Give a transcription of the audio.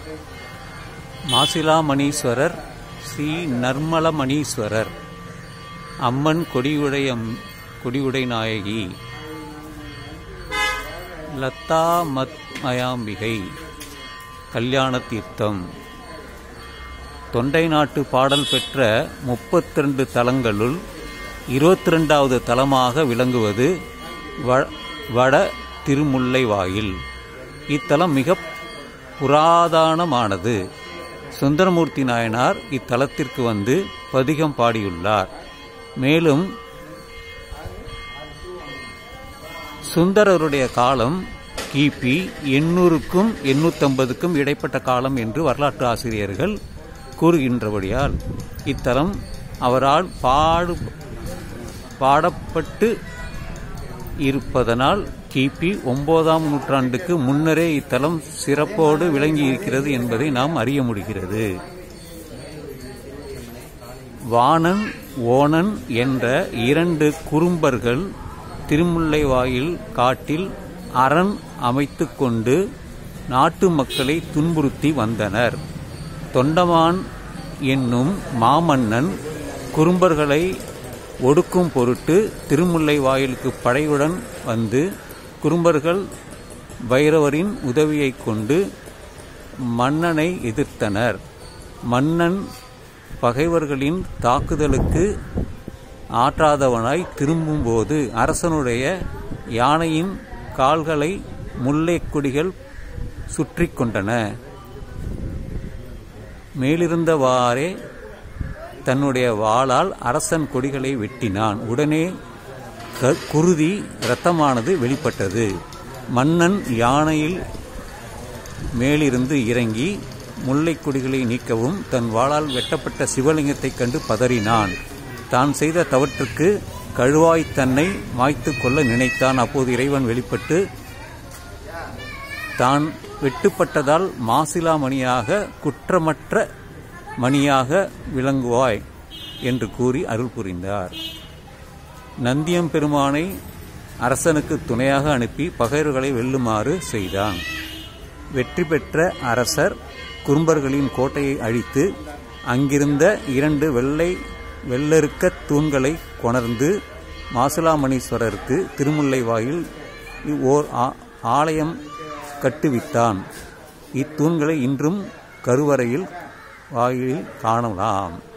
மாசிலாமணீஸ்வரர் ஸ்ரீ நர்மலமணீஸ்வரர் அம்மன் கொடியுடைய கொடியுடை நாயகி லதா மத்மயாம்பிகை கல்யாண தீர்த்தம் தொண்டை நாட்டு பாடல் பெற்ற முப்பத்தி ரெண்டு தலங்களுள் இருபத்தி ரெண்டாவது தலமாக விளங்குவது வ- வட திருமுல்லை வாயில் இத்தலம் மிக புராதனமானது சுந்தரமூர்த்தி நாயனார் இத்தலத்திற்கு வந்து பதிகம் பாடியுள்ளார் மேலும் சுந்தரருடைய காலம் கிபி எண்ணூறுக்கும் எண்ணூற்றம்பதுக்கும் இடைப்பட்ட காலம் என்று வரலாற்று ஆசிரியர்கள் கூறுகின்றபடியால் இத்தலம் அவரால் பாடு பாடப்பட்டு இருப்பதனால் கிபி ஒன்பதாம் நூற்றாண்டுக்கு முன்னரே இத்தலம் சிறப்போடு விளங்கி இருக்கிறது என்பதை நாம் அறிய முடிகிறது வாணன் ஓணன் என்ற இரண்டு குறும்பர்கள் திருமுல்லைவாயில் காட்டில் அரண் அமைத்துக் கொண்டு நாட்டு மக்களை துன்புறுத்தி வந்தனர் தொண்டமான் என்னும் மாமன்னன் குறும்பர்களை ஒடுக்கும் பொருட்டு திருமுல்லை வாயிலுக்கு படையுடன் வந்து குறும்பர்கள் பைரவரின் உதவியைக் கொண்டு மன்னனை எதிர்த்தனர் மன்னன் பகைவர்களின் தாக்குதலுக்கு ஆற்றாதவனாய் திரும்பும்போது அரசனுடைய யானையின் கால்களை முல்லைக் கொடிகள் சுற்றி கொண்டன மேலிருந்தவாறே தன்னுடைய வாளால் அரசன் கொடிகளை வெட்டினான் உடனே க- குருதி இரத்தமானது வெளிப்பட்டது மன்னன் யானையில் மேலிருந்து இறங்கி முல்லைக் கொடிகளை நீக்கவும் தன் வாளால் வெட்டப்பட்ட சிவலிங்கத்தைக் கண்டு பதறினான் தான் செய்த தவற்றுக்கு கழுவாய் தன்னை மாய்த்துக் கொள்ள நினைத்தான் அப்போது இறைவன் வெளிப்பட்டு தான் வெட்டுப்பட்டதால் மாசிலா மணியாக குற்றமற்ற மணியாக விளங்குவாய் என்று கூறி அருள் புரிந்தார் நந்தியம் பெருமானை அரசனுக்கு துணையாக அனுப்பி பகைவர்களை வெல்லுமாறு செய்தான் வெற்றி பெற்ற அரசர் குறும்பர்களின் கோட்டையை அழித்து அங்கிருந்த இரண்டு வெள்ளை வெள்ளருக்க தூண்களை கொணர்ந்து மாசிலாமணீஸ்வரருக்கு திருமுல்லை வாயில் ஓர் ஆ- ஆலயம் கட்டுவித்தான் இத்தூண்களை இன்றும் கருவறையில் வாயிலில் காணலாம்